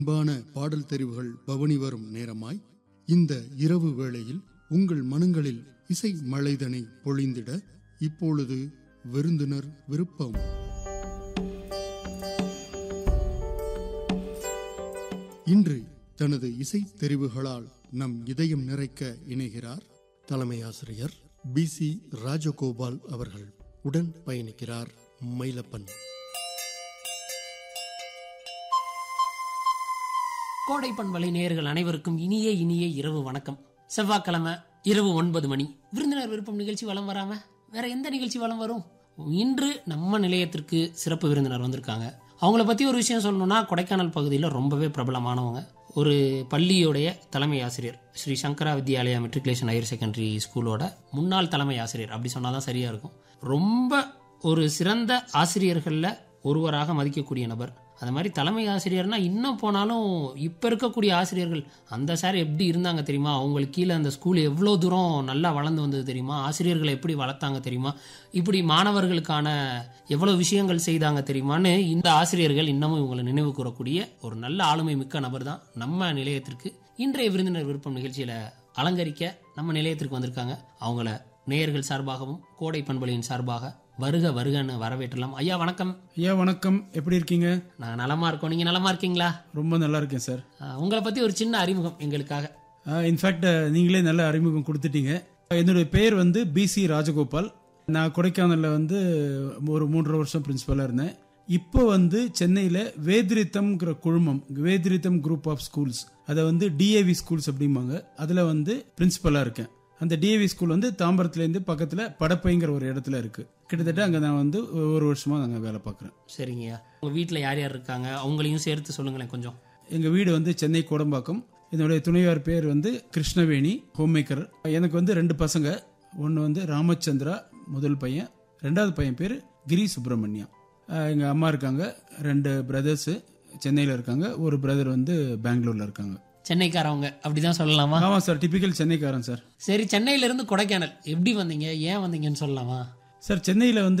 அன்பான பாடல் தெரிவுகள் பவனி வரும் நேரமாய் இந்த இரவு வேளையில் உங்கள் மனங்களில் இசை மழைதனை பொழிந்திட இப்பொழுது விருந்தினர் விருப்பம் இன்று தனது இசை தெரிவுகளால் நம் இதயம் நிறைக்க இணைகிறார் தலைமை ஆசிரியர் பி சி ராஜகோபால் அவர்கள் உடன் பயணிக்கிறார் மயிலப்பன் கோடை பண்பலை நேயர்கள் அனைவருக்கும் இனிய இனிய இரவு வணக்கம் செவ்வாய்க்கிழமை இரவு ஒன்பது மணி விருந்தினர் விருப்பம் நிகழ்ச்சி வலம் வராம வேற எந்த நிகழ்ச்சி வலம் வரும் இன்று நம்ம நிலையத்திற்கு சிறப்பு விருந்தினர் வந்திருக்காங்க அவங்கள பத்தி ஒரு விஷயம் சொல்லணும்னா கொடைக்கானல் பகுதியில் ரொம்பவே பிரபலமானவங்க ஒரு பள்ளியுடைய தலைமை ஆசிரியர் Sri Sankara Vidyalaya matriculation higher secondary ஸ்கூலோட முன்னாள் தலைமை ஆசிரியர் அப்படி சொன்னாதான் சரியா இருக்கும் ரொம்ப ஒரு சிறந்த ஆசிரியர்களில் ஒருவராக மதிக்கக்கூடிய நபர் அந்த மாதிரி தலைமை ஆசிரியர்னா இன்னும் போனாலும் இப்போ இருக்கக்கூடிய ஆசிரியர்கள் அந்த சார் எப்படி இருந்தாங்க தெரியுமா அவங்களுக்கு கீழே அந்த ஸ்கூல் எவ்வளோ தூரம் நல்லா வளர்ந்து வந்தது தெரியுமா ஆசிரியர்களை எப்படி வளர்த்தாங்க தெரியுமா இப்படி மாணவர்களுக்கான எவ்வளோ விஷயங்கள் செய்தாங்க தெரியுமான்னு இந்த ஆசிரியர்கள் இன்னமும் இவங்களை நினைவு கூறக்கூடிய ஒரு நல்ல ஆளுமை மிக்க நபர் தான் நம்ம நிலையத்திற்கு இன்றைய விருந்தினர் விருப்பம் நிகழ்ச்சியில் அலங்கரிக்க நம்ம நிலையத்திற்கு வந்திருக்காங்க அவங்கள நேயர்கள் சார்பாகவும் கோடை பண்பொழியின் சார்பாக வருக வருகன்னு வரவேற்றலாம் ஐயா வணக்கம் ஐயா வணக்கம் எப்படி இருக்கீங்க நான் நலமா இருக்கோம் நீங்க நலமா இருக்கீங்களா ரொம்ப நல்லா இருக்கேன் சார் அஹ், உங்களை பத்தி ஒரு சின்ன அறிமுகம் எங்களுக்காக இன்ஃபேக்ட் நீங்களே நல்ல அறிமுகம் கொடுத்துட்டீங்க என்னுடைய பெயர் வந்து பிசி ராஜகோபால் நான் கொடைக்கானலில் வந்து ஒரு மூன்றரை வருஷம் பிரின்சிபலாக இருந்தேன் இப்போ வந்து சென்னையில் வேதிரித்தம்ங்கிற குழுமம் வேதிரித்தம் குரூப் ஆஃப் ஸ்கூல்ஸ் அதை வந்து டிஏவி ஸ்கூல்ஸ் அப்படிம்பாங்க அதில் வந்து பிரின்சிபலாக இருக்கேன் அந்த டிஏவி ஸ்கூல் வந்து தாம்பரத்துலேருந்து பக்கத்தில் படப்பைங்கிற ஒரு இடத்துல இருக்குது கிட்டத்தட்ட அங்கே நான் வந்து ஒரு வருஷமாக நாங்கள் வேலை பார்க்குறேன் சரிங்கய்யா உங்க வீட்ல யார் யார் இருக்காங்க அவங்களையும் சேர்த்து சொல்லுங்களேன் கொஞ்சம் எங்கள் வீடு வந்து சென்னை கோடம்பாக்கம் என்னுடைய துணைவியார் பேர் வந்து கிருஷ்ணவேணி ஹோம் மேக்கர் எனக்கு வந்து ரெண்டு பசங்க ஒன்று வந்து ராமச்சந்திரா முதல் பையன் ரெண்டாவது பையன் பேர் கிரி சுப்பிரமணியா எங்கள் அம்மா இருக்காங்க ரெண்டு பிரதர்ஸு சென்னையில் இருக்காங்க ஒரு பிரதர் வந்து பெங்களூரில் இருக்காங்க சென்னைக்காரவங்க அப்படிதான் சொல்லலாமா ஆமாம் சார் டிபிக்கல் சென்னைக்காரன் சார் சரி சென்னையில இருந்து கொடைக்கானல் எப்படி வந்தீங்க ஏன் வந்தீங்கன்னு சொல்லலாமா சார் சென்னையில் வந்து